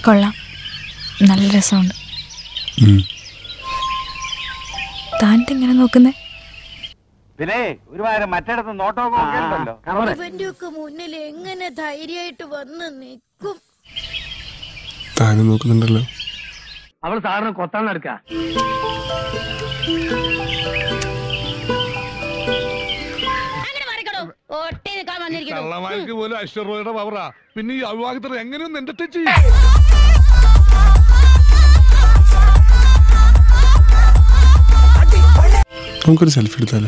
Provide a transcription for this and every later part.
കൊള്ളാം നല്ല രസമുണ്ട് ഉം. താനിട്ട് ഇങ്ങനെ നോക്കുന്നേ പിന്നെ ഒരുപാട് മറ്റിടത്ത് നോട്ടമൊക്കെ ഒക്കെ ഉണ്ടല്ലോ ഇവന്റെ ഒക്കെ മുന്നിൽ എങ്ങനെ ധൈര്യമായിട്ട് വന്ന് നിൽക്കും താനും നോക്കുന്നുണ്ടല്ലോ അവൾ സാറിന് കൊത്താൻ നടക്ക അങ്ങനെ മാറിക്കടോ ഒട്ടി നിൽക്കാൻ വന്നിരിക്കുന്നു കള്ളമാർക്ക് പോലും അശ്വറോയുടെ പവറാ പിന്നെ ഈ അവിവാഹിതർ എങ്ങനെയൊന്നും എന്റർടൈൻ ചെയ്യും നമുക്കൊരു സെൽഫി എടുത്താലോ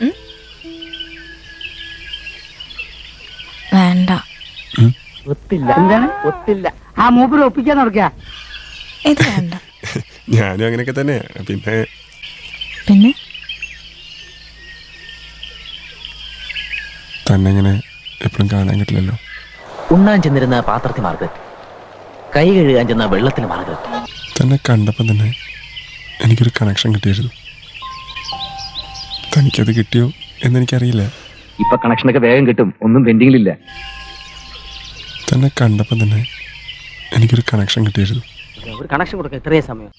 വേണ്ട ഒത്തില്ല എന്താണ് ഒത്തില്ല ആ മൂപ്പര് ഒപ്പിക്കാൻ നടക്ക ഇത് വേണ്ട ഞാനും അങ്ങനെയൊക്കെ തന്നെയാ പിന്നെ പിന്നെ തന്നെ ഇങ്ങനെ എപ്പോഴും കാണാൻ കിട്ടില്ലല്ലോ ഉണ്ണാൻ ചെന്നിരുന്ന പാത്രത്തിൽ മാർഗ് കൈ കഴുകാൻ ചെന്ന വെള്ളത്തിൽ മാർഗ് തന്നെ കണ്ടപ്പം തന്നെ എനിക്കൊരു കണക്ഷൻ കിട്ടിയിരുന്നു തനിക്കത് കിട്ടിയോ എന്നെനിക്കറിയില്ല ഇപ്പൊ കണക്ഷനൊക്കെ വേഗം കിട്ടും ഒന്നും പെൻഡിങ്ങിലില്ല തന്നെ കണ്ടപ്പം തന്നെ എനിക്കൊരു കണക്ഷൻ കിട്ടിയിരുന്നു ഒരു കണക്ഷൻ കൊടുക്ക ഇത്രയും സമയം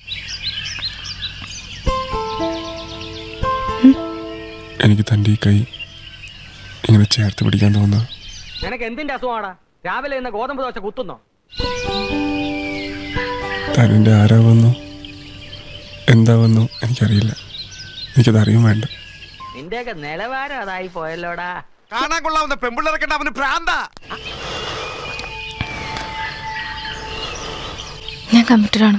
എനിക്ക് തൻ്റെ ഈ കൈ ഇങ്ങനെ ചേർത്ത് പിടിക്കാൻ തോന്നുക നിനക്ക് എന്തിന്റെ അസുഖമാടാ രാവിലെ ഇന്ന് ഗോതമ്പ് ദോശ കുത്തുന്നോ തനിൻ്റെ ആരാവെന്നോ എന്താവെന്നോ എനിക്കറിയില്ല എനിക്കത് അറിയും വേണ്ട നിന്റെയൊക്കെ നിലവാരം അതായി പോയല്ലോടാ കാണാൻ കൊള്ളാവുന്ന പെമ്പിള്ളേർക്കണ്ട അവന് ഭ്രാന്താ ഞാൻ കമ്മിറ്റഡാണ്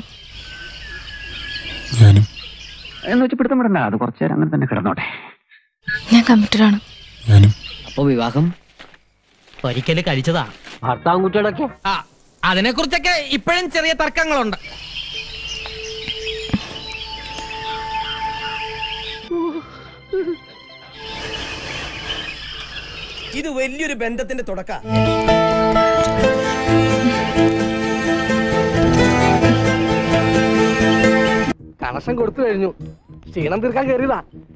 ഞാനും എന്ന് വെച്ച് പിടുത്തം വിടണ്ട അത് കുറച്ചു നേരം അങ്ങനെ തന്നെ കിടന്നോട്ടെ ഞാൻ കമ്മിറ്റഡാണ് ഞാനും അപ്പൊ വിവാഹം ഒരിക്കല് കഴിച്ചതാ ഭർത്താവും കുട്ടികളൊക്കെ ആ അതിനെ കുറിച്ചൊക്കെ ഇപ്പോഴും ചെറിയ തർക്കങ്ങളുണ്ട് ഇത് വലിയൊരു ബന്ധത്തിന്റെ തുടക്ക കണക്ഷൻ കൊടുത്തു കഴിഞ്ഞു ക്ഷീണം തീർക്കാൻ കയറിയതാ